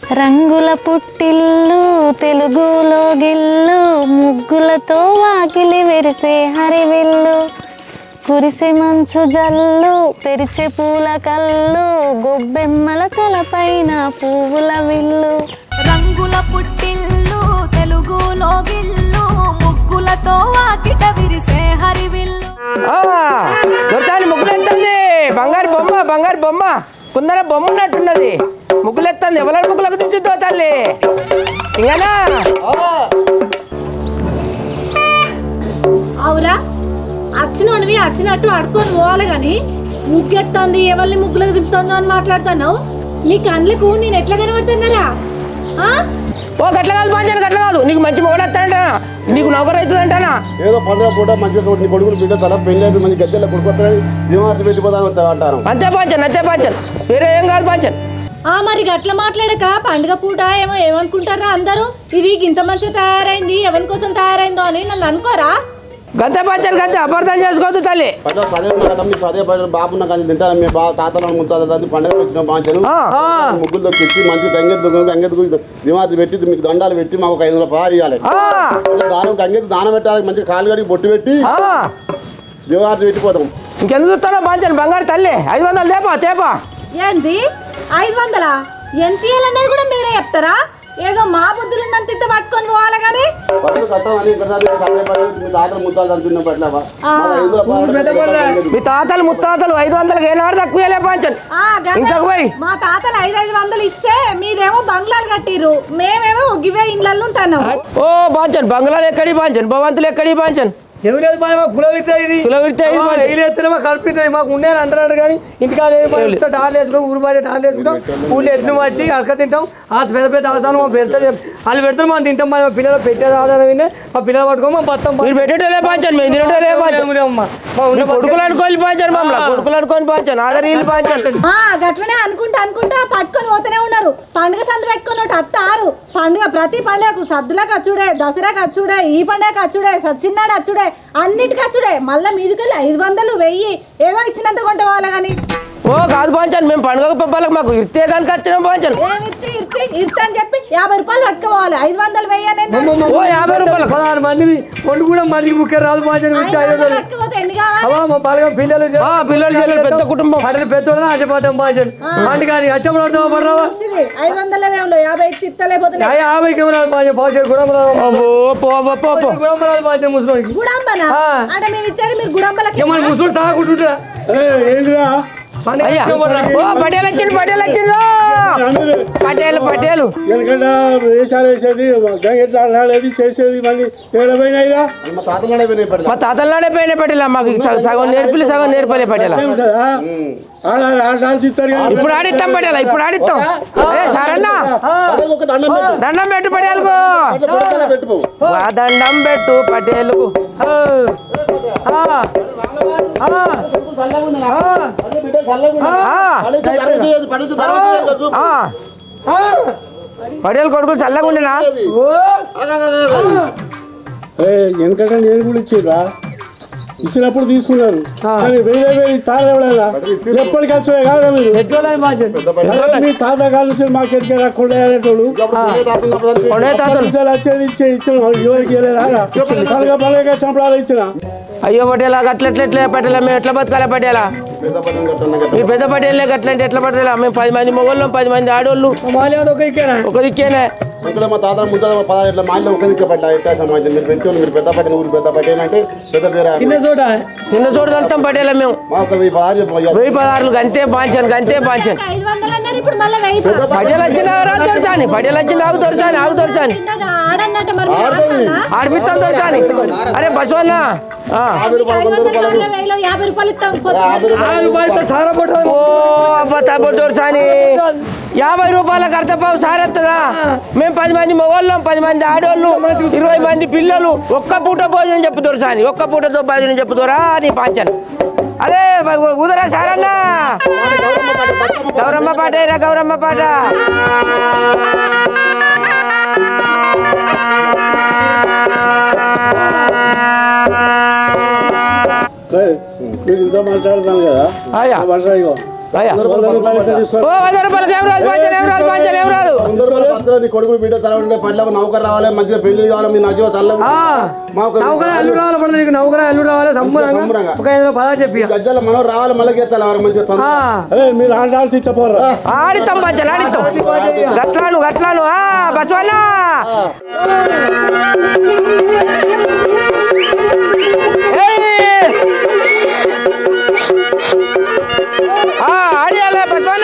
రంగుల పుట్టిల్లు తెలుగులో గిల్లు ముగ్గులతో వాకిలి వెరిసే హరివిల్లు కురిసే మంచు జల్లు తెరిచే పూల కళ్ళు గొబ్బెమ్మల తలపైన పువ్వుల విల్లు రంగుల పుట్టిల్లు తెలుగులో గిల్లు ముగ్గులతో వాకిట విరిసే హరివిల్లు దొరకాలి ముగ్గులు ఎత్తండి బంగారు బొమ్మ బంగారు బొమ్మ కుందర బొమ్మ ఉన్నట్టున్నది ముగ్గులు ఎత్తంది ఎవరి ముగ్గులకు దించుతో తల్లి ఇంకనా అవురా వచ్చినవి వచ్చినట్టు అడుకొని పోవాలి కానీ ముగ్గెత్తుంది ఎవరిని ముగ్గులకు దింపుతుందో అని మాట్లాడుతున్నావు నీ కళ్ళకు నేను ఎట్లా కనబడుతున్నారా ఆ? ఓ గట్ల కాదు పాంచాను గట్ల కాదు నీకు మంచి మొగడు వస్తాడంటానా నీకు నౌకరు అవుతుంది అంటానా ఏదో పండుగ పూట మంచిగా నీ కొడుకులు బిడ్డ తల పెళ్ళి అయితే మంచి గద్దెల కొడుకొస్తాయి దిమార్తి పెట్టిపోతాను అంటాను అంతే పాంచన్ అంతే పాంచన్ వేరే ఏం కాదు పాంచన్ ఆ మరి గట్ల మాట్లాడక పండుగ పూట ఏమో ఏమనుకుంటారా అందరూ ఇది ఇంత మంచిగా తయారైంది ఎవరి కోసం తయారైందో అని నన్ను అనుకోరా గంతే పాంచన్ గంతే అపార్థం చేసుకోవద్దు తల్లి పదో పదే మేడం మీకు పదే పదే బాబున్న కానీ తింటాను మీ బాబు తాతలను ముందు పండుగ వచ్చిన బాంచను ఆ. ముగ్గులతో తెచ్చి మంచి గంగెత్తు గంగెత్తు దిమార్తి పెట్టి మీకు దండాలు పెట్టి మాకు ఒక ఐదు వందల పాలు ఇవ్వాలి ఆ, దానం గంగెత్తు దానం పెట్టాలి మంచి కాలు కడిగి బొట్టు పెట్టి ఆ. దిమార్తి పెట్టిపోతాం ఇంకెందుకు చూస్తానో పాంచన్ బంగారు తల్లి ఐదు వందలు తేపా తేపా ఏంది ఐదు వందలా ఎంత ఇయ్యాలనేది కూడా మీరే చెప్తారా ఏదో మా బుద్ధులు ఉన్నంత ఇంత పట్టుకొని పోవాలి కానీ పట్టుకు కట్టం అని ఇక్కడ పదే పదే మీ తాతలు ముత్తాలు అంటున్న పట్ల ఐదు వందల పాలు మీ తాతలు ముత్తాతలు ఐదు వందలకి ఏనాడు తక్కువ పాంచన్ ఆ, గదే. ఇంతకు పోయి. మా తాతలు ఐదు ఐదు వందలు ఇచ్చే మీరేమో బంగ్లాలు కట్టిర్రు మేమేమో గివే ఇండ్లలో ఉంటున్నాం ఓ పాంచన్ బంగ్లాలు ఎక్కడి పాంచన్ భవంతులు ఎక్కడి పాంచన్ ఎవరేది బాగా మాకు కుల విత్త ఇది కుల విత్త ఇది మాది. డైలీ ఎత్తున్నా మాకు కల్పిస్తుంది మాకు ఉండే అంటున్నారు కానీ ఇంటికాడ టాలు వేసుకుని ఊరు బయట టాలు వేసుకుంటాం ఊళ్ళో ఎత్తున వచ్చి అడక తింటాం ఆ పెద్ద పెద్ద ఆదానం మా పెడతారు వాళ్ళు పెడతారు మనం తింటాం మా పిల్లలు పెట్టేది ఆదానం వినే మా పిల్లలు పట్టుకో మా బతాం మీరు పెట్టేటోలే పాంచన్ మేము తినేటోలే పాంచన్ మీ కొడుకులు అనుకోని పాంచన్ మమ్మల్ని కొడుకులు అనుకోని పాంచన్ ఆధార్ ఇల్లు పాంచన్ ఆ గట్లనే అనుకుంటా అనుకుంటా పట్టుకొని పోతూనే ఉన్నారు పండుగ సందు పెట్టుకొని ఒకటి అత్తారు పండుగ ప్రతి పండుగకు సద్దులకు అచ్చుడే దసరాకు అచ్చుడే ఈ పండుగకు అచ్చుడే సచ్చిన్నాడు అచ్చుడే అన్నిటికి అచ్చుడే మళ్ళీ మీదికెళ్ళి ఐదు వందలు వెయ్యి ఏదో ఇచ్చినంత కొంట పోవాలి కానీ ఓ కాదు పాంచన్ మేము పండుగ పబ్బాలకు మాకు ఇర్తే కనుక వచ్చినాం పాంచన్ ఏమి ఇర్తి ఇర్తి ఇర్తి అని చెప్పి యాభై రూపాయలు పట్టుకోవాలి ఐదు వందలు వెయ్యి అనేది ఓ యాభై రూపాయలు పదహారు మందిని వండు కూడా మందికి ముఖ్య రాదు మాజన్ ఐదు వందలు పట్టుకోపోతే ఎన్ని కావాలి అవా మా బాగా పిల్లలు ఆ, పిల్లలు చెల్లెలు పెద్ద కుటుంబం అట్లా పెద్దోళ్ళని అచ్చపడ్డాం మాజన్ మంది కానీ అచ్చపడతావా పడరావా మంచిది ఐదు వందల వేలు యాభై ఇచ్చి ఇస్తలేకపోతే యాభైకి రాదు మాజన్ పాజన్ కూడా రాదు ఓ పో పో, పో పో కూడా రాదు మాజన్ ముసలోనికి గుడంబనా ఆ. అంటే మేము ఇచ్చేది మీరు గుడంబలకి ఏమన్నా ముసలు తాగుంటుంటా ఏంటిరా అయ్యా ఓ పటేల్ వచ్చిండు పటేల్ వచ్చిండు పటేల్ పటేల్ ఎందుకంటే వేషాలు వేసేది ఎట్లా ఆడేది చేసేది మళ్ళీ ఏడమైనా మా తాతలు పట్ల మా తాతల నాడే పోయిన పటేల్ మాకు సగం- సగం నేర్పిలే సగం నేర్పలే పటేల ఆడాలి ఆడాలి తీస్తారు కానీ ఇప్పుడు ఆడిస్తాం పటేల ఇప్పుడు ఆడిస్తాం అరే సరన్నా పటేల్ ఒక దండం పెట్టు దండం పెట్టు పటేల్కు అట్లా బుడతలో పెట్టుకో వా దండం పెట్టు పటేల్కు బిడ్డ చల్లగా ఉంది. ఆ, పడితే తర్వాత చేయదు, పడితే తర్వాత చేయదు, చూపు. ఆ. పటేల్ కొడుకు చల్లగా ఉండినా ఎందుకంటే నేను కూడా ఇచ్చిర్రా ఇచ్చినప్పుడు తీసుకున్నారు కానీ వేరే వేరే తాళ ఎవడైనా ఎప్పటికి వచ్చాయి కాదా మీరు అదే మీ తాత కాలు మాకు ఎక్కడ రాకుండా అనేటోళ్ళు కొండే తాతలు ఇచ్చారు, వచ్చేది ఇచ్చే ఇచ్చిన ఎవరికి ఇవ్వలేదా పలక పలక చంపడాలు ఇచ్చిన అయ్యో పటేలా అట్లెట్లెట్లే పటేలా మేము ఎట్లా బతకాలి పటేలా పెద్ద పట్టణం కట్టన్న కట్ట. మీ పెద్ద పటేళ్ళే అట్లంటే ఎట్లా పటేలా మేము పది మంది మొగోళ్ళం పది మంది ఆడోళ్ళు మాల్యాడు ఒక ఇక్కడ ఒక దిక్కేనే ఇక్కడ మా తాత ముద్ద పదహారు ఇట్లా మా ఇంట్లో ఒక దిక్కు పడ్డా ఎట్టా సమాజం మీరు పెంచోళ్ళు మీరు పెద్ద పట్టిన ఊరు పెద్ద పట్టేన అంటే పెద్ద పేరు కింద చోట నిన్న చూడు వెళ్తాం పటేలా మేము మా ఒక వెయ్యి పదహారు వెయ్యి పదహారులు గంతే బాంచాను గంతే బాంచాను ఐదు వందలు అన్నారు ఇప్పుడు మళ్ళీ వెయ్యి పటేలు వచ్చిన దొరచాని పటేలు వచ్చిన ఆగు దొరచాని ఆగు దొరచాని ఇందాక ఆడన్నట్టు మరి మీరు ఆడతారా? ఆడిపిస్తాం దొరచాని అరే బసవన్న ఆ. యాభై రూపాయలు ఐదు వంద వందలు రూపాయలు మళ్ళీ వెయ్యిలో యాభై రూపాయలు ఇస్తాం యాభై రూపాయలు ఆరు రూపాయలు సారా పట్టు ఓ అబ్బా తప్పు దొరచాని యాభై రూపాయలకు అర్థపావు సారెత్తదా మేము పది మంది మగవాళ్ళం పది మంది ఆడోళ్ళు ఇరవై మంది పిల్లలు ఒక్క పూట భోజనం చెప్పు దొరచాని ఒక్క పూటతో భోజనం చెప్పు దొరా నీ పాంచన్ అరే ఉదరా సారన్నా గౌరమ్మ పాట ఏరా గౌరమ్మ పాట మీరు ఇంత మాట్లాడుతున్నాను కదా అయ్యా మాట్లాడు అయ్యా వంద రూపాయలు ఇట్లా తీసుకో ఓ వంద రూపాయలకి ఏం రాదు పంచర్ ఏం రాదు పంచర్ ఏం రాదు అందరూ భద్రత, నీ కొడుకు బిడ్డ తల ఉండే పట్ల నౌకర్ రావాలి మంచిగా పెళ్లి కావాలి మీ నచ్చిన చల్ల మాకు నౌకరా ఎల్లు రావాలి పడదు నీకు నౌకరా ఎల్లు రావాలి సంబరంగా సంబరంగా. ఒక ఐదు పదాలు చెప్పి గజ్జల మనం రావాలి మళ్ళీ గెత్తాలి ఎవరు మంచిగా తొందర అరే మీరు ఆడాల్సి ఇచ్చపోరా ఆడిస్తాం పంచర్ ఆడిస్తాం గట్లాను గట్లాను ఆ బసవన్న ఏయ్! ఆ, ఆడియాలే బసవన్న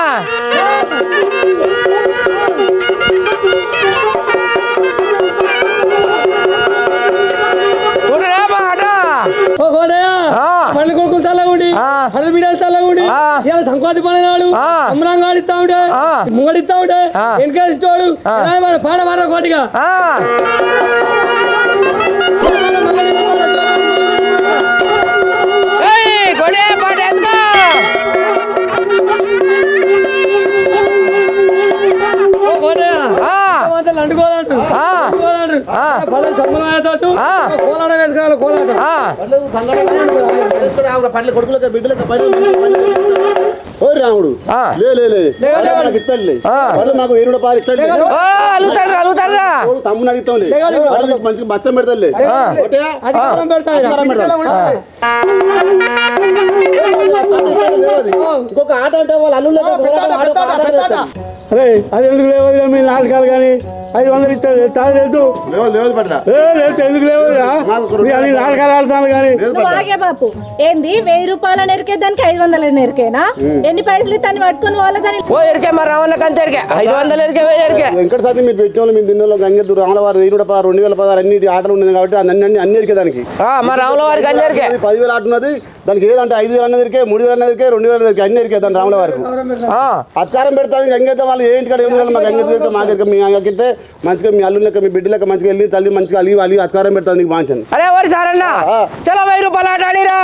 చూడరా మా ఆట ఓ కోడయ్య ఆ. పళ్ళు కొడుకులు చల్లగుండి ఆ. పళ్ళు బిడ్డలు చల్లగుండి ఆ. ఇలా సంక్రాంతి పండుగ ఆ. అమరంగా ఆడిస్తా ఉంటే ఆ. ముంగడిస్తా ఉంటే ఆ. వెనకేస్తాడు ఆ. పాడ పాడ కోటిగా ఆ, ఏయ్, కొడే పాట ఎత్తుకో ఓ కోడయ్య ఆ, అంటుకోదంటు ఆ. అంటుకోదంటు ఆ. పళ్ళు సంబరమయ్యేటట్టు ఆ. కోలాడ వేసుకోవాలి కోలాట ఆ, పట్ల కొడుకులకి బిడ్డలకి పని ఓ రాముడు ఆ. లే లే లే అదే నాకు ఇస్తాడులే ఆ. వాళ్ళు మాకు వెయ్యి రూపాయలు ఇస్తాడులే ఓ అలుగుతాడు అలుగుతాడురా ఓ తమ్ముని అడుగుతాంలే వాళ్ళకి మంచిగా బత్తం పెడతాడులే ఆ. ఒకటే అధికారం పెడతా అధికారం పెడతాడు. ఇంకొక ఆట అంటే వాళ్ళు అల్లు అరే అది ఎందుకు లేవదురా మీ నాటకాలు కానీ ఐదు వందలు ఇచ్చారు చాలా లేదు లేవదు లేవదు పట్ల ఏ లేదు ఎందుకు లేవదురా మీ అన్ని నాటకాలు ఆడతాను కానీ నువ్వు ఆగే బాపు ఏంది వెయ్యి రూపాయల నెరికే దానికి ఐదు వందల నెరికేనా ఎన్ని పైసలు ఇస్తాను పట్టుకుని వాళ్ళ దాని ఓ ఎరికే మా రావణ కంత ఎరికే ఐదు వందలు ఎరికే వెయ్యి ఎరికే వెంకట సాతి మీరు పెట్టిన వాళ్ళు మీరు తిన్న గంగెద్దు రామలవారు వెయ్యి నూట పదహారు, రెండు వేల పదహారు అన్ని ఆటలు ఉన్నాయి కాబట్టి అన్ని అన్ని అన్ని ఎరికే దానికి ఆ, మా రాముల వారికి అన్ని ఎరికే అది పదివేలు ఆట ఉన్నది దానికి ఏదంటే ఐదు వేలు అన్నది ఎరికే మూడు వేలు అన్నది ఎరికే రెండు వేలు ఎరికే అన్ని ఎరికే దాని రాముల వారికి ఆ, అత్కారం పెడతాది గంగైతే వాళ్ళు ఏంటి కాడ ఏం చేయాలి మాకు గంగైతే ఎరికే మాకు ఎరికే మీ అక్కడితే మంచిగా మీ అల్లు లెక్క మీ బిడ్డ లెక్క మంచిగా వెళ్ళి తల్లి మంచిగా అలిగి అలిగి అత్కారం పెడతాది నీకు వాంచను అరే ఓరి సారన్న చలో వెయ్యి రూపాయలు ఆట ఆడిరా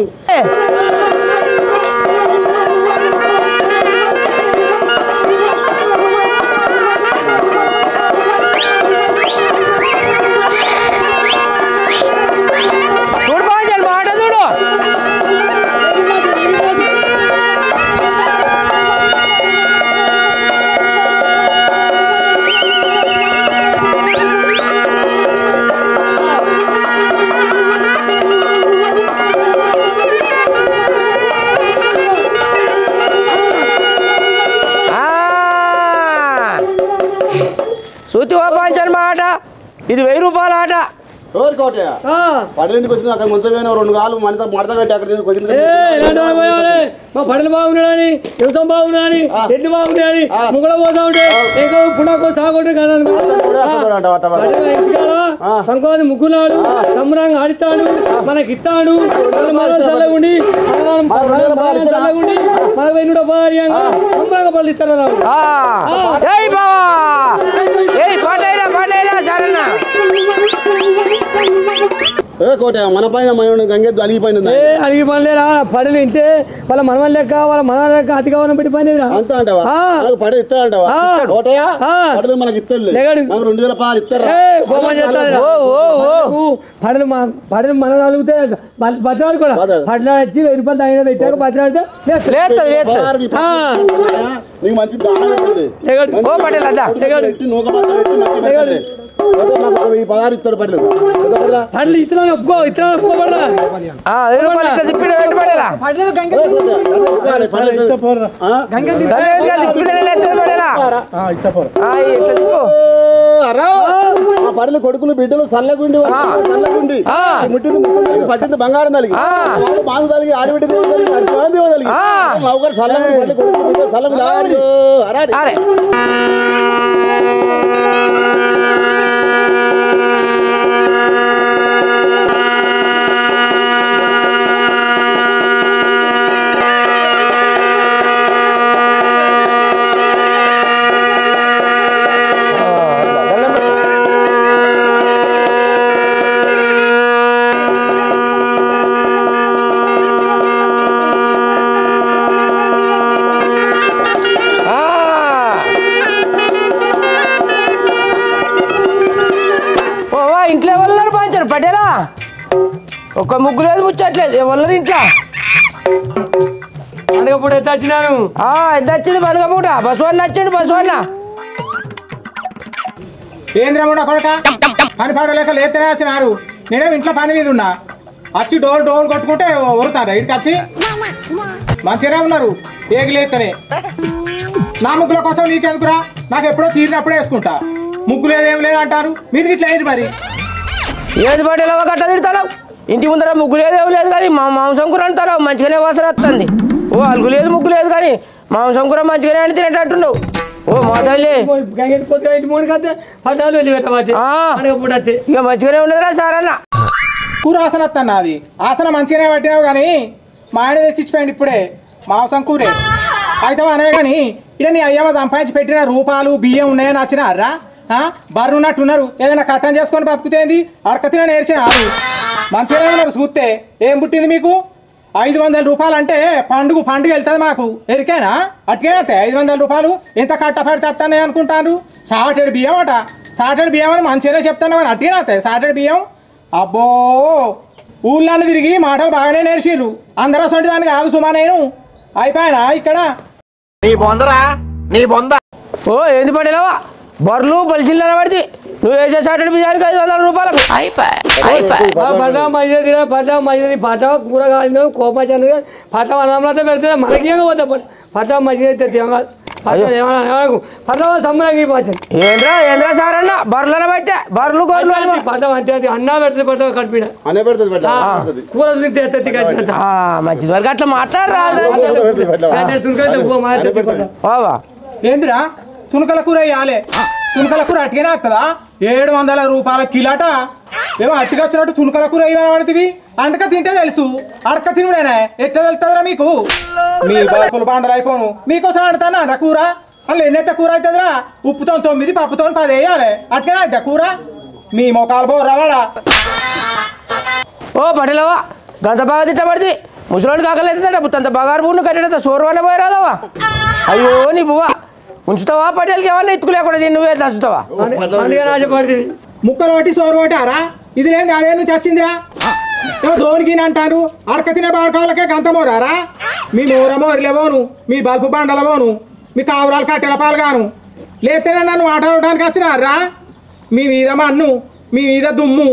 చూడు బాగుంది మా ఆట చూడు ఆ. సూతి ఓ బాగుంది మా ఆట ఇది వెయ్యి రూపాయల ఆట ఎవరు కోటయ్య పడలేందుకు వచ్చింది అక్కడ మంచిగా పోయినా రెండు కాలు మనతో మడత పెట్టి అక్కడ కొంచెం ఏ, ఇలాంటి వాళ్ళు పోయాలి. మా పడలు బాగున్నాడని వ్యవసాయం బాగున్నాయని ఎడ్లు బాగున్నాయని ముంగడ పోతా ఉంటే ఏకో పుణాకో సాగొట్టు కదా సంక్రాంతి ముగ్గునాడు సంబరంగా ఆడిస్తాడు మనకి ఇస్తాడు మన చల్లగుండి చల్లగుండి మన వెన్నుడ భార్యంగా సంబరంగా పళ్ళు ఇస్తారు రావు ఆ. ఏయ్ బావా ఏయ్ పాటైరా పాటైరా సారన్న ఏ కోటయ్య మన పైన మన గంగెద్దు అలిగిపోయింది ఏ అడిగి పనిలేరా పడలు ఇంటే వాళ్ళ మనవన్ లెక్క వాళ్ళ మనవన్ లెక్క అతి కావాలని పెట్టి పని అంతా అంటావా ఆ. మనకు పడే ఇస్తా అంటావా ఆ. కోటయ్య ఆ. పడలు మనకి ఇస్తాడులే లేగాడు. మనకు రెండు వేల పాలు ఇస్తారా ఓ ఓ ఓ పడలు పడలు మనం అలిగితే బతిరాడు కూడా బతిరాడు. పట్ల వచ్చి వెయ్యి రూపాయలు తగిన పెట్టాక బతిరాడితే లేస్తాడు. లేస్తుంది లేస్తుంది పదహారు నీ ఆ. కోటయ్య, నీకు మంచి దానం పెట్టండి. లేగాడు. ఓ పటేల్ అద్దా పెట్టి నూక బట్ట పెట్టి మంచిగా పెట్టండి. కోటయ్య, మాకు ఒక ఈ పదహారు ఇస్తాడు పడలు పెద్ద పడలా? పడలు ఇత్తనాలు ఒప్పుకో ఇత్తనాలు ఒప్పుకోబడరా ఆ, వెయ్యి రూపాయలు ఇట్లా తిప్పిన పెట్టు పడేలా ఏ కోటయ్య, పడలు ఇవ్వాలి, పడలు ఇవ్వాలి. ఆ? సరే, ఇట్లా తిప్పిన లేస్తుంది పడేలా ఆ, ఇట్లా తిప్పు ఓ, అరా మా పడలు కొడుకులు బిడ్డలు సల్లగుండి వాళ్ళు సల్లగుండి ఆ. ముట్టింది ముట్టింది పట్టింది బంగారం తలిగి ఆ. వాడు మాందు తలిగి ఆడిబిడ్డ దేవ తలిగి అర్జున్ దేవ తలిగి ఆ. నౌకర్ సల్లగుండి పడలు కొడుకులు బిడ్డలు సల్లగుండి ఆరు అరా అరే ఆ, అట్లా దండం పెట్టు. ఆ. ఓవా ఇంట్లో ఎవరు పంచారు పటేలా ఒక్క ముగ్గు లేదు ముచ్చట్లేదు ఎవరు ఇంట్లో పండుగ పూట ఎట్లా వచ్చినాను ఆ, ఎంత వచ్చింది పనుగ పూట బసవన్న వచ్చిండు బసవన్న ఏంద్రముడ కొడక పని పాడలేక లేతనే వచ్చినారు నేనే ఇంట్లో పని మీద ఉన్నా వచ్చి డోర్ డోర్ కొట్టుకుంటే ఉరుతారా ఇక్కడికి వచ్చి మంచిగానే ఉన్నారు ఏగి లేతనే నా ముగ్గుల కోసం నీకెందుకురా నాకు ఎప్పుడో తీరినప్పుడే వేసుకుంటా ముగ్గు లేదేం లేదు అంటారు మీరు ఇట్లా అయింది మరి ఏది పట్టేలా గట్ట తిడతావు ఇంటి ముందర ముగ్గు లేదు ఏం లేదు కానీ మా మాంసం కూర అంటారు మంచిగానే వాసన వస్తుంది ఓ అలుగు లేదు ముగ్గు లేదు కానీ మాంసం కూర మంచిగానే అని తినేటట్టున్నావు ఓ మా తల్లి గంగెట్ పోతే ఇంటి మూడు కట్టే పట్టాలు వెళ్ళి పెట్టవచ్చు ఆ. పండుగ పూట వస్తే ఇక మంచిగానే ఉన్నదిరా సార్ అన్న కూర ఆసన వస్తాను అది ఆసన మంచిగానే పట్టినావు కానీ మా ఆయన తెచ్చిచ్చిపోయింది ఇప్పుడే మాంసం కూరే అయితే అనే కానీ ఇక నీ అయ్యమ్మ సంపాదించి పెట్టిన రూపాలు బియ్యం ఉన్నాయని వచ్చినారా బర్రు ఉన్నట్టున్నారు ఏదైనా కట్టం చేసుకొని బతుకుతేంది అడక తిన నేర్చిన మంచిగానే ఉన్నారు చూస్తే ఏం పుట్టింది మీకు ఐదు వందల రూపాయలు అంటే పండుగ పండుగ వెళ్తుంది మాకు ఎరికేనా అట్కే ఐదు వందల రూపాయలు ఎంత కట్ట పెడితే వస్తానే అనుకుంటారు సాటెడ్ బియ్యం అట సాటెడ్ బియ్యం అని మంచిగానే చెప్తాను కానీ అట్టిగా వస్తాయి సాటెడ్ బియ్యం అబ్బో ఊళ్ళని తిరిగి మాటలు బాగానే నేర్చిర్రు అందరూ సొంటి దాన్ని కాదు సుమా నేను అయిపోయానా ఇక్కడ ఓ ఏంది పడేలావా బర్రెలు బలిసిల్లు అనబడితే నువ్వు వేసే సాటర్డే బియ్యానికి ఐదు వందల రూపాయలకు పట్ట మధ్య తిన పట్ట మధ్య పట్ట కూర కాదు కోపచ్చాను పట్ట అన్నంలో పెడితే మనకి ఏమో పోతా పట్ట మధ్య పట్ట పట్ట సంబరంగా పోతాను ఏంద్రా ఏంద్రా సార్ అన్న బర్రెలను బట్టే బర్రెలు గొర్రెలు అని- పట్ట మంచి అన్నా పెడితే పట్ట కట్టిన అనే పెడుతుంది పెట్ట పెడుతుంది. కూర తింటే ఎత్తి కట్టిన ఆ, మంచిది వరకు అట్లా మాట్లాడరా పెడుతుంది పెట్ట. బావా ఏందిరా తునకల కూర వేయాలి తునకల కూర అట్టిగానే వస్తుందా ఏడు వందల రూపాయల కిలాట ఏమో అట్టిగా వచ్చినట్టు తునకల కూర వేయబడుతుంది అంటక తింటే తెలుసు అడక తినుడేనా ఎట్లా తెలుస్తుందిరా మీకు మీ బాపులు బాండలు అయిపోను మీకోసం ఆడతానా నా కూర అసలు ఎన్నెత్త కూర అవుతుందిరా ఉప్పుతో తొమ్మిది పప్పుతో పది వేయాలి అట్లనే అవుతా కూర మీ మొఖాలు బో రవాడా ఓ పటేలవా గంత బాగా తిట్టబడితే ముసలోని కాకలేదు బుత్తంత బగారు పూను కట్టేట సోరువనే పోయి రాదవా అయ్యో నీ బువ్వ ఉంచుతావా పటేల్కి ఏమన్నా ఎత్తుకులేకుండా దీన్ని నువ్వే దంచుతావా పండుగ రాజపడింది ముక్కలు ఒకటి సోరు ఒకటారా ఇది లేని అదే నుంచి వచ్చిందిరా ఏమో దోనికి అంటారు అడక తినే బాడకాలకే గంత మోరారా మీ మోర మోరిలేవోను మీ బల్బు బండలవోను మీ కావురాలు కట్టెల పాలుగాను లేతేనే నన్ను ఆటలాడడానికి వచ్చినారా మీ మీద మన్ను మీ మీద దుమ్ము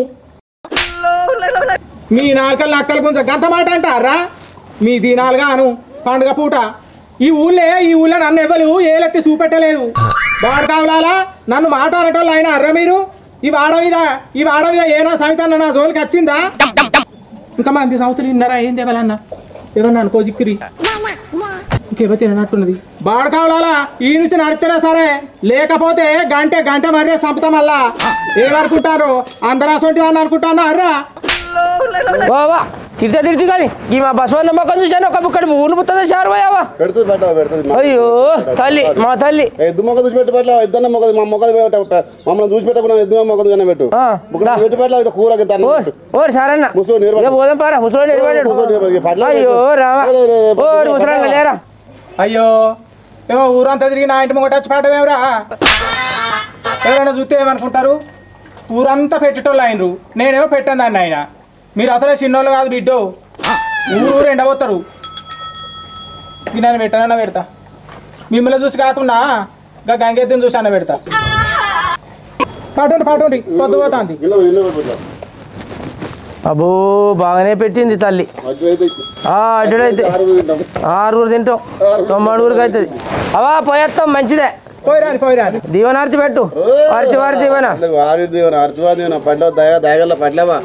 మీ నాలుకలు నక్కలు కొంచెం గంత మాట అంటారా మీ దినాలు గాను పండుగ పూట ఈ ఊళ్ళే ఈ ఊళ్ళో నన్ను ఎవరు ఏలెత్తి చూపెట్టలేదు వాడు కావాలా నన్ను మాట అనటోళ్ళు అయినా అర్రా మీరు ఈ వాడ మీద ఈ వాడ మీద ఏనా సమిత నా జోలికి వచ్చిందా ఇంకా మంది సంవత్సరాలు ఇన్నారా ఏంది ఎవరన్నా ఎవరన్నా అనుకో జిక్కిరి ఇంకేమో తినట్టున్నది బాడు కావాలా ఈ నుంచి నడిపినా సరే లేకపోతే గంట గంట మర్రే సంపుతాం మళ్ళా ఏమనుకుంటారు అందరూ అసొంటి అని అనుకుంటాను అర్రా బావా తిడితే తిడిచి కానీ ఈ మా బసవన్న మొక్కం చూశాను ఒక బుక్కడి ఊను పుత్తదా షారు పోయావా పెడుతుంది పెట్ట పెడుతుంది అయ్యో తల్లి మా తల్లి ఎద్దు మొక్క చూసి పెట్టి పెట్టలే ఇద్దరు మొక్క మా మొక్క మమ్మల్ని చూసి పెట్టకుండా ఎద్దు మొక్క కానీ పెట్టు ఆ, మొక్క దా. పెట్టి పెట్టలే కూర ఓర్ ఓర్ సారన్న ముసలోడు నిలబడు. ఇక పోదాం పారా ముసలో నిలబడాడు ముసలోడు నిలబడు. పట్ల అయ్యో రావా లే, లే, లే, ఓర్ ముసలాంగ లేరా అయ్యో ఏమో ఊరంతా తిరిగి నా ఇంటి ముంగట వచ్చి పాడమేమరా ఎవరైనా చూస్తే ఏమనుకుంటారు ఊరంతా పెట్టేటోళ్ళు అయినరు నేనేమో పెట్టాను దాన్ని ఆయన మీరు అసలే చిన్నోళ్ళు కాదు బిడ్డో ఊరు ఊరు ఎండబోతారు ఇది నన్ను పెట్టనన్నా పెడతా మిమ్మల్ని చూసి కాకుండా ఇంకా గంగెద్దుని చూసి అన్న పెడతా పాటుండి పాటుండి పొద్దు పోతాంది ఇల్లు ఇల్లు పెట్టు అబ్బో బాగానే పెట్టింది తల్లి మధ్యలో అయితే ఆ అడ్డైతే ఆరు తింటాం ఆరుగురు తింటాం తొమ్మిదిగురికి అవుతుంది అవా పోయేస్తాం మంచిదే పోయిరాని పోయిరాని దీవనార్తి పెట్టు వార్తి వారి దీవెన ఆరు దీవన అర్థవా దీవన పడ్డ దయ దయగల్ల పడ్లేవా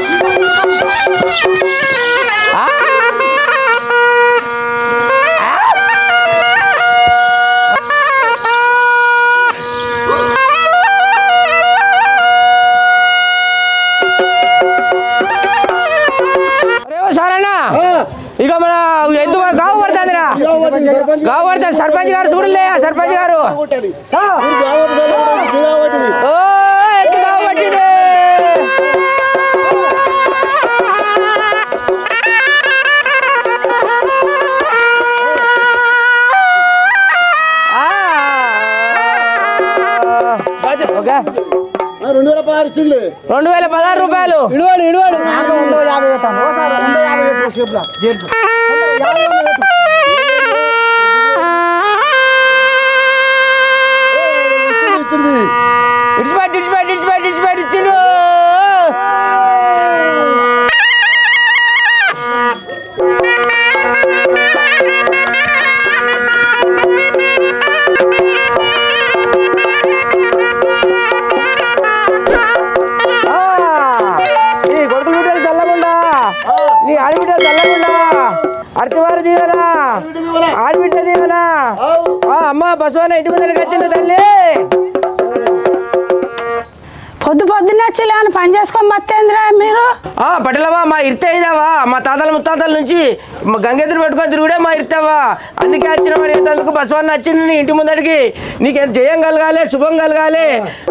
అరే ఓ సారన్నా ఇక మన ఎందుకు గావు పడుతుందిరా గావు పడుతుంది సర్పంచ్ గారు చూడలే సర్పంచ్ గారు ఓ ఎత్తు గావు పట్టింది ఆ. ఓకే రెండు వేల పదహారు ఇచ్చింది రెండు వేల పదహారు రూపాయలు ఇడువాడు ఇడువాడు వంద యాభై పెట్టాను వంద యాభై పెట్టు ఇడిచిపెట్టి ఇడిచిపెట్టి ఇడిచిపెట్టి ఇడిచిపెట్టి ఇచ్చిండు ఆ, నీ కొడుకులు బిడ్డలు చల్లకుండా నీ ఆడబిడ్డలు చల్లకుండా అర్తివారి దీవెనా ఆడబిడ్డ దీవెనా ఆ, అమ్మ బసవన్న ఇంటి ముందరికి వచ్చిండు తల్లి పొద్దు పొద్దున్న వచ్చి లేవని పని చేసుకొని బతేంద్రా మీరు ఆ పటలవా మా ఇర్తే ఇదావా మా తాతల ముత్తాతల నుంచి మా గంగెద్దులు పెట్టుకొని తిరుగుడే మా ఇర్తావా అందుకే వచ్చిన మరి ఇంతకు బసవన్న వచ్చింది నీ ఇంటి ముందడికి నీకేం జయం కలగాలి శుభం కలగాలి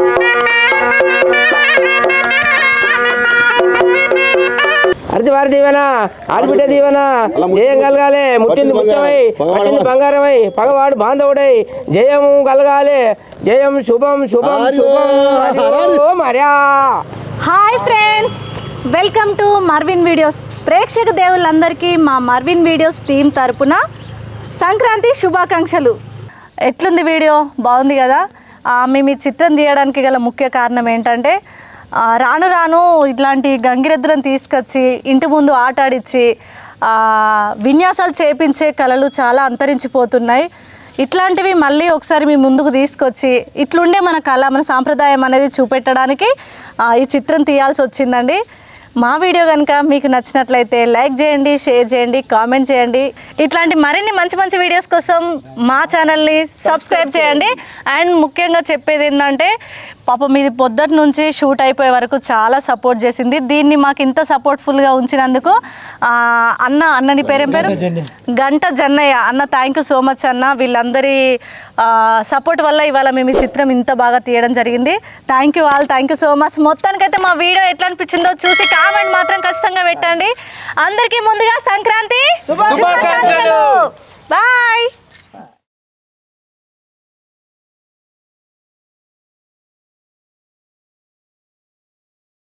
అర్ధి వారి దీవెనా ఆడబిడ్డ దీవెనా జయం కలగాలి ముట్టింది ముత్యమై పట్టింది బంగారమై పగవాడు బాంధవుడై జయము కలగాలి జయం శుభం శుభం శుభం హరి ఓం హర్యా hi friends welcome to Marvin videos ప్రేక్షక దేవుళ్ళందరికీ మా మర్విన్ వీడియోస్ టీం తరపున సంక్రాంతి శుభాకాంక్షలు ఎట్లుంది వీడియో బాగుంది కదా ఆ, మేము ఈ చిత్రం తీయడానికి గల ముఖ్య కారణం ఏంటంటే ఆ, రాను రాను ఇట్లాంటి గంగిరెద్దులను తీసుకొచ్చి ఇంటి ముందు ఆట ఆడిచ్చి ఆ, విన్యాసాలు చేపించే కళలు చాలా అంతరించిపోతున్నాయి ఇట్లాంటివి మళ్ళీ ఒకసారి మీ ముందుకు తీసుకొచ్చి ఇట్లుండే మన కళ మన సాంప్రదాయం అనేది చూపెట్టడానికి ఆ, ఈ చిత్రం తీయాల్సి వచ్చిందండి మా వీడియో కనుక మీకు నచ్చినట్లయితే లైక్ చేయండి షేర్ చేయండి కామెంట్ చేయండి ఇట్లాంటి మరిన్ని మంచి మంచి వీడియోస్ కోసం మా ఛానల్ని సబ్స్క్రైబ్ చేయండి అండ్ ముఖ్యంగా చెప్పేది ఏంటంటే పాపం ఇది పొద్దుటి నుంచి షూట్ అయిపోయే వరకు చాలా సపోర్ట్ చేసింది దీన్ని మాకు ఇంత సపోర్ట్ఫుల్గా ఉంచినందుకు ఆ, అన్న అన్నని పేరేం పేరు గంట జన్నయ్య అన్న థ్యాంక్ యూ సో మచ్ అన్న వీళ్ళందరి సపోర్ట్ వల్ల ఇవాళ మేము ఈ చిత్రం ఇంత బాగా తీయడం జరిగింది thank you all thank you so much మొత్తానికైతే మా వీడియో ఎట్లా అనిపించిందో చూసి కామెంట్ మాత్రం ఖచ్చితంగా పెట్టండి అందరికీ ముందుగా సంక్రాంతి శుభాకాంక్షలు. బాయ్